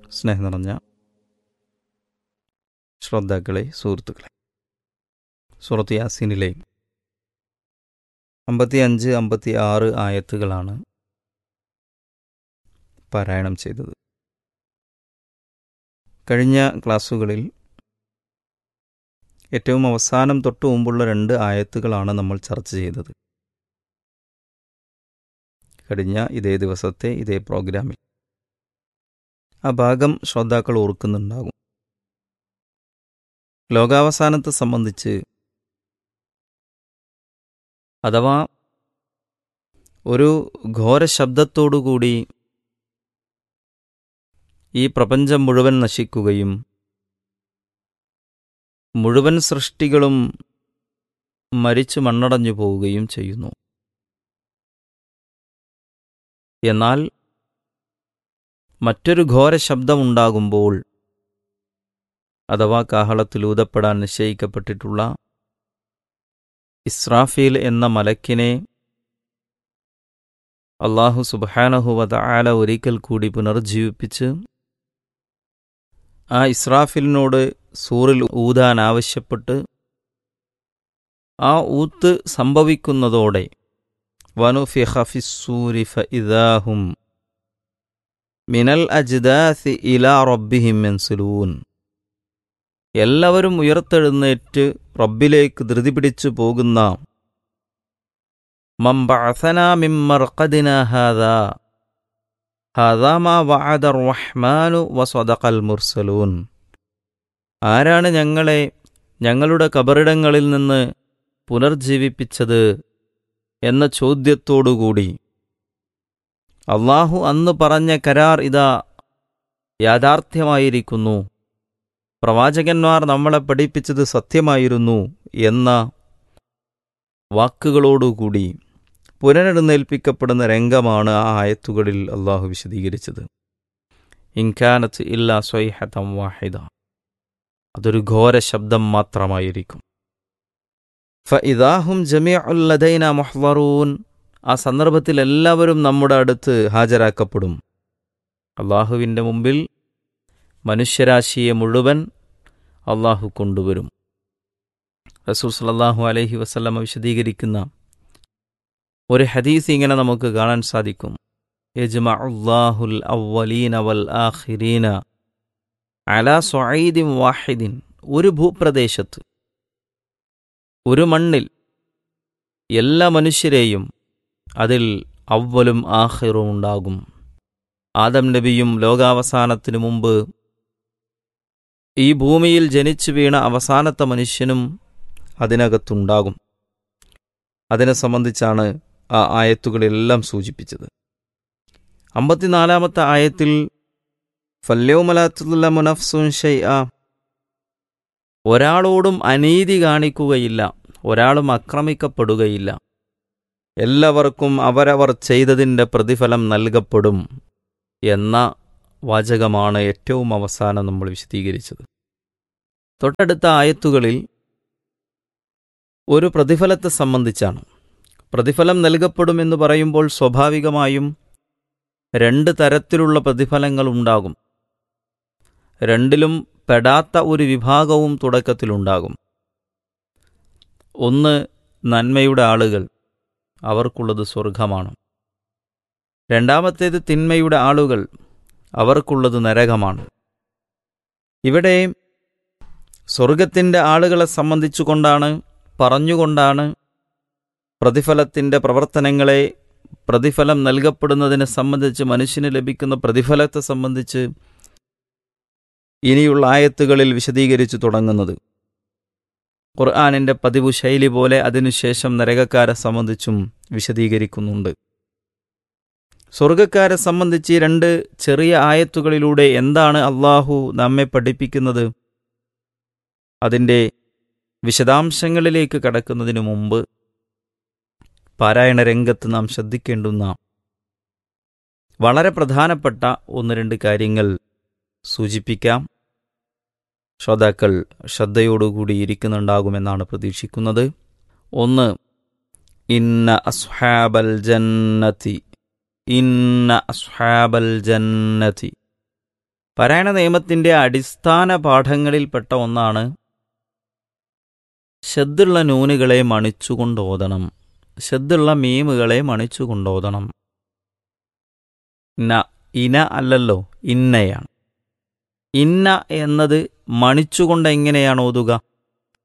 സ്നേഹം നിറഞ്ഞ ശ്രോതാക്കളെ സുഹൃത്തുക്കളെ സൂറത്ത് യാസീനിലെ അമ്പത്തി അഞ്ച് അമ്പത്തി ആറ് ആയത്തുകളാണ് പാരായണം ചെയ്തത് കഴിഞ്ഞ ക്ലാസ്സുകളിൽ ഏറ്റവും അവസാനം തൊട്ടു മുമ്പുള്ള രണ്ട് ആയത്തുകളാണ് നമ്മൾ ചർച്ച ചെയ്തത് കഴിഞ്ഞ ഇതേ ദിവസത്തെ ഇതേ പ്രോഗ്രാമിൽ ആ ഭാഗം ശ്രോതാക്കൾ ഓർക്കുന്നുണ്ടാകും ലോകാവസാനത്തെ സംബന്ധിച്ച് അഥവാ ഒരു ഘോര ശബ്ദത്തോടുകൂടി ഈ പ്രപഞ്ചം മുഴുവൻ നശിക്കുകയും മുഴുവൻ സൃഷ്ടികളും മരിച്ചു മണ്ണടഞ്ഞു പോവുകയും ചെയ്യുന്നു എന്നാൽ മറ്റൊരു ഘോര ശബ്ദമുണ്ടാകുമ്പോൾ അഥവാ കാഹളത്തിൽ ഊതപ്പെടാൻ നിശ്ചയിക്കപ്പെട്ടിട്ടുള്ള ഇസ്രാഫീൽ എന്ന മലക്കിനെ അള്ളാഹു സുബാനഹുവത ആല ഒരിക്കൽ കൂടി പുനർജീവിപ്പിച്ച് ആ ഇസ്രാഫിലിനോട് സൂറിൽ ഊതാൻ ആവശ്യപ്പെട്ട് ആ ഊത്ത് സംഭവിക്കുന്നതോടെ വനുഫിഖ ഫിസ്സൂരി ഫഇദാഹും മിനൽ അജ്ദാസി ഇലാ റബ്ബിഹിം മെൻസുലൂൻ എല്ലാവരും ഉയർത്തെഴുന്നേറ്റ് റബ്ബിലേക്ക് ധൃതി പിടിച്ചു പോകുന്ന മംബഅസന മിമ്മർഖദിന ഹാദാ ഹാദാ മാ വഅദ റഹ്മാനു വസദഖൽ മുർസലൂൻ ആരാണ് ഞങ്ങളെ ഞങ്ങളുടെ കബറിടങ്ങളിൽ നിന്ന് പുനർജീവിപ്പിച്ചത് എന്ന ചോദ്യത്തോടുകൂടി അള്ളാഹു അന്ന് പറഞ്ഞ കരാർ ഇതാ യാഥാർത്ഥ്യമായിരിക്കുന്നു പ്രവാചകന്മാർ നമ്മളെ പഠിപ്പിച്ചത് സത്യമായിരുന്നു എന്ന വാക്കുകളോടുകൂടി പുനരെഴുന്നേൽപ്പിക്കപ്പെടുന്ന രംഗമാണ് ആ ആയത്തുകളിൽ അള്ളാഹു വിശദീകരിച്ചത് ഇൻകാനത്ത് ഇല്ലാ സ്വൈഹതം വാഹിദ അതൊരു ഘോര ശബ്ദം മാത്രമായിരിക്കും ഫഇദാഹും ജമിഅുല്ലദൈന മുഹ്വറൂൻ ആ സന്ദർഭത്തിൽ എല്ലാവരും നമ്മുടെ അടുത്ത് ഹാജരാക്കപ്പെടും അള്ളാഹുവിൻ്റെ മുമ്പിൽ മനുഷ്യരാശിയെ മുഴുവൻ അള്ളാഹു കൊണ്ടുവരും റസൂൽ സല്ലാഹു അലൈഹി വസല്ലമ വിശദീകരിക്കുന്ന ഒരു ഹദീസ് ഇങ്ങനെ നമുക്ക് കാണാൻ സാധിക്കും യജ്മഅുല്ലാഹുൽ അവലീന വൽ ആഖിരീന അലാ സ്വഈദിൻ വാഹിദിൻ ഒരു ഭൂപ്രദേശത്ത് ഒരു മണ്ണിൽ എല്ലാ മനുഷ്യരെയും അതിൽ അവലും ആഹിറും ഉണ്ടാകും ആദം നബിയും ലോകാവസാനത്തിനു മുമ്പ് ഈ ഭൂമിയിൽ ജനിച്ചു വീണ അവസാനത്തെ മനുഷ്യനും അതിനകത്തുണ്ടാകും അതിനെ സംബന്ധിച്ചാണ് ആ ആയത്തുകളെല്ലാം സൂചിപ്പിച്ചത് അമ്പത്തിനാലാമത്തെ ആയത്തിൽ ഫല്യവുമലാത്തുള്ള മുനഫ്സുൻ ഷെയ്അ ഒരാളോടും അനീതി കാണിക്കുകയില്ല ഒരാളും ആക്രമിക്കപ്പെടുകയില്ല എല്ലാവർക്കും അവരവർ ചെയ്തതിൻ്റെ പ്രതിഫലം നൽകപ്പെടും എന്ന വാചകമാണ് ഏറ്റവും അവസാനം നമ്മൾ വിശദീകരിച്ചത് തൊട്ടടുത്ത ആയത്തുകളിൽ ഒരു പ്രതിഫലത്തെ സംബന്ധിച്ചാണ് പ്രതിഫലം നൽകപ്പെടുമെന്ന് പറയുമ്പോൾ സ്വാഭാവികമായും രണ്ട് തരത്തിലുള്ള പ്രതിഫലങ്ങൾ ഉണ്ടാകും രണ്ടിലും പെടാത്ത ഒരു വിഭാഗവും തുടക്കത്തിലുണ്ടാകും ഒന്ന് നന്മയുടെ ആളുകൾ അവർക്കുള്ളത് സ്വർഗമാണ് രണ്ടാമത്തേത് തിന്മയുടെ ആളുകൾ അവർക്കുള്ളത് നരകമാണ് ഇവിടെ സ്വർഗത്തിൻ്റെ ആളുകളെ സംബന്ധിച്ചുകൊണ്ടാണ് പറഞ്ഞുകൊണ്ടാണ് പ്രതിഫലത്തിൻ്റെ പ്രവർത്തനങ്ങളെ പ്രതിഫലം നൽകപ്പെടുന്നതിനെ സംബന്ധിച്ച് മനുഷ്യന് ലഭിക്കുന്ന പ്രതിഫലത്തെ സംബന്ധിച്ച് ഇനിയുള്ള ആയത്തുകളിൽ വിശദീകരിച്ചു തുടങ്ങുന്നത് ഖുർആാനിൻ്റെ പതിവ് ശൈലി പോലെ അതിനുശേഷം നരകക്കാരെ സംബന്ധിച്ചും വിശദീകരിക്കുന്നുണ്ട് സ്വർഗക്കാരെ സംബന്ധിച്ച് രണ്ട് ചെറിയ ആയത്തുകളിലൂടെ എന്താണ് അള്ളാഹു നമ്മെ പഠിപ്പിക്കുന്നത് അതിൻ്റെ വിശദാംശങ്ങളിലേക്ക് കടക്കുന്നതിനു മുമ്പ് പാരായണ രംഗത്ത് നാം ശ്രദ്ധിക്കേണ്ടുന്ന വളരെ പ്രധാനപ്പെട്ട ഒന്ന് രണ്ട് കാര്യങ്ങൾ സൂചിപ്പിക്കാം ശ്രോതാക്കൾ ശ്രദ്ധയോടുകൂടി ഇരിക്കുന്നുണ്ടാകുമെന്നാണ് പ്രതീക്ഷിക്കുന്നത് ഒന്ന് ഇന്ന അസ്ഹാബൽ ജന്നതി ഇന്ന അസ്ഹാബൽ ജന്നതി പാരായണ നിയമത്തിൻ്റെ അടിസ്ഥാന പാഠങ്ങളിൽപ്പെട്ട ഒന്നാണ് ശദ്ദുള്ള നൂനുകളെ മണിച്ചുകൊണ്ട് ഓതണം ശദ്ദുള്ള മീമുകളെ മണിച്ചുകൊണ്ട് ഓതണം ന ഇന അല്ലല്ലോ ഇന്നയാണ് ഇന്ന എന്നത് മണിച്ചുകൊണ്ട് എങ്ങനെയാണ് ഓതുക